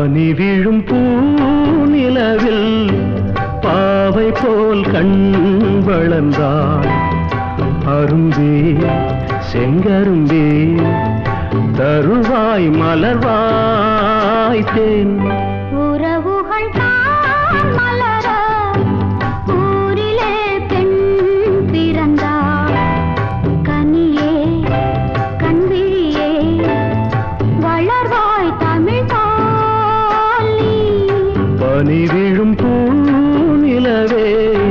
பனி விழும் பூநிலவில் பாவை போல் கண் வளர்ந்தாள் அரும்பே செங்கரும்பே தருவாய் மலர்வாய் தேன் உறவுகள் தான் மலர ஊரிலே பெண் பிறந்தாள் கனியே கண்விழியே வளர்வாய் தமிழ் தாலி பனி விழும் பூநிலவே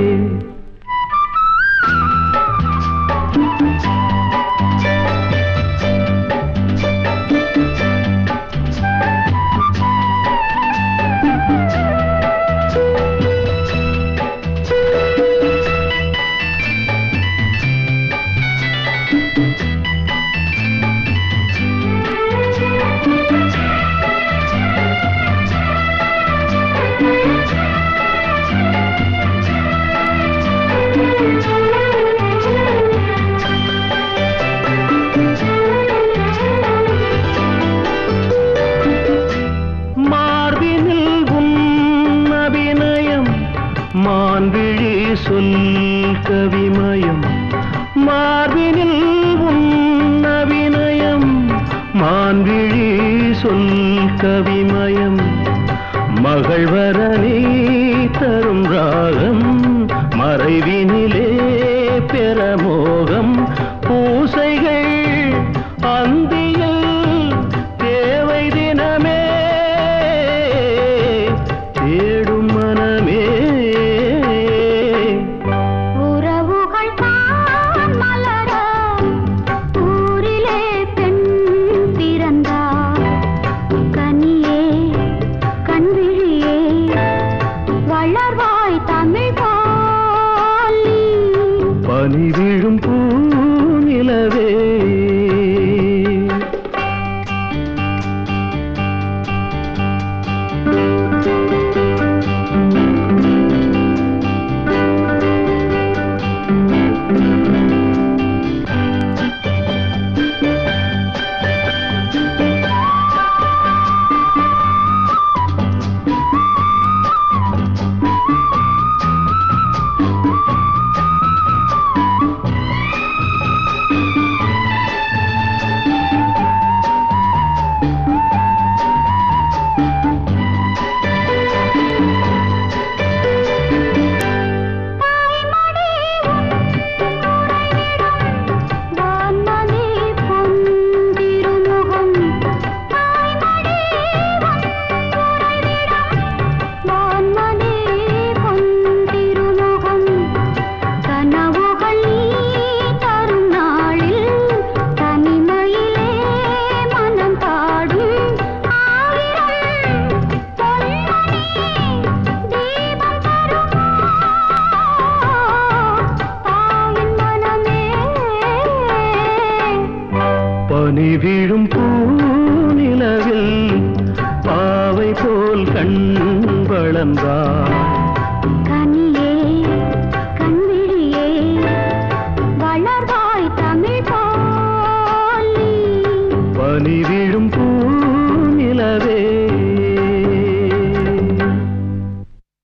மார்பினில் உன் அபிநயம் மான்விழி சொல் கவிமயம் மார்பினில் உன் அபிநயம் மான்விழி சொல் கவிமயம் மகள்வரனே தரும் ராகம் மறைவினிலே பெறமோகம் பூசைகள் அந்தியில் தேவை தினமே தேடும் மனமே உறவுகள் தான் மலர ஊரிலே பெண் பிறந்தாள் கனியே கண்விழியே வளர்வாய் தமிழ் பாலி பனி விழும் பூநிலவே வான்மதி பொன்திருமுகம் தாய்மடி வான்மதி பொன்திருமுகம் கனவுகள் நீ தரும் நாளில் தனிமையிலே மனம் பாடும் ஆயிரம் பொன்மணி தீபம் தருமா தாயின் மனமே பனி விழும் பூநிலவில் பாவை போல் கண் வளர்ந்தாள் கனியே கண்விழியே வளர்வாய் தமிழ் பாலி பனி விழும் பூ